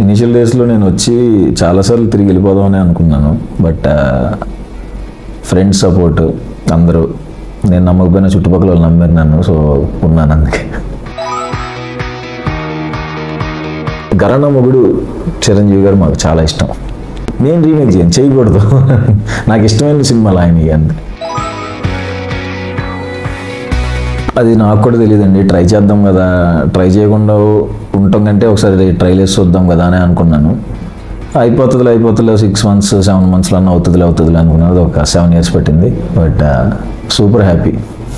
initial డేస్లో నేను వచ్చి చాలాసార్లు తిరిగి వెళ్ళిపోదామని అనుకున్నాను బట్ ఫ్రెండ్స్ సపోర్ట్ అందరూ నేను నమ్మకపోయిన చుట్టుపక్కల వాళ్ళు నమ్మారు నన్ను సో ఉన్నాను అందుకే గరణ మొగుడు చిరంజీవి గారు మాకు చాలా ఇష్టం నేను రీమేక్ చేయను చేయకూడదు నాకు ఇష్టమైన సినిమాలు ఆయన అంతే అది నాకు కూడా తెలియదండి ట్రై చేద్దాం కదా ట్రై చేయకుండా ఉంటాం కంటే ఒకసారి ట్రై చేసి చూద్దాం కదా అని అనుకున్నాను అయిపోతుందిలే అయిపోతుందిలే సిక్స్ మంత్స్ సెవెన్ మంత్స్లో అన్న అవుతుందిలే అవుతుందిలే అనుకున్నది ఒక సెవెన్ ఇయర్స్ పట్టింది but super happy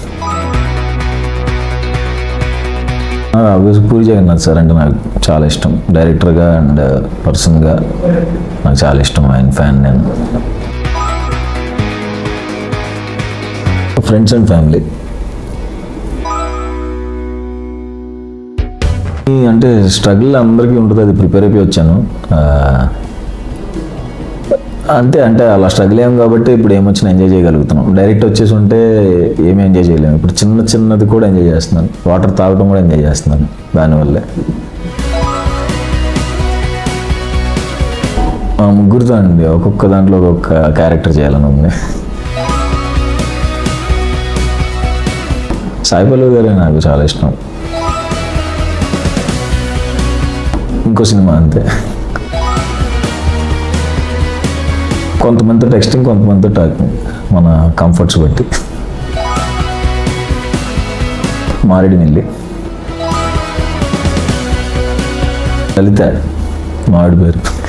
Puri Jagannadh sir అంటే నాకు చాలా ఇష్టం డైరెక్టర్గా అండ్ పర్సన్గా నాకు చాలా ఇష్టం ఆయన ఫ్యాన్ నేను ఫ్రెండ్స్ అండ్ ఫ్యామిలీ అంటే స్ట్రగుల్ అందరికీ ఉంటుంది అది ప్రిపేర్ అయిపోయి వచ్చాను ఆ, అంతే అంటే అలా స్ట్రగుల్ అయ్యాం కాబట్టి ఇప్పుడు ఏమొచ్చినా ఎంజాయ్ చేయగలుగుతున్నాం డైరెక్ట్ వచ్చేసి ఉంటే ఏమీ ఎంజాయ్ చేయలేము ఇప్పుడు చిన్న చిన్నది కూడా ఎంజాయ్ చేస్తున్నాను వాటర్ తాగడం కూడా ఎంజాయ్ చేస్తున్నాను దానివల్లే మా ముగ్గురితో అండి ఒక్కొక్క దాంట్లో ఒక్కొక్క క్యారెక్టర్ చేయాలని ఉంది సాయి పల్లవి గారే నాకు చాలా ఇష్టం ఇంకో సినిమా అంతే కొంతమంది టెక్స్టింగ్ కొంతమంది టాకింగ్ మన కంఫర్ట్స్ బట్టి మారేడుమిల్లి లలిత మామిడి పేరు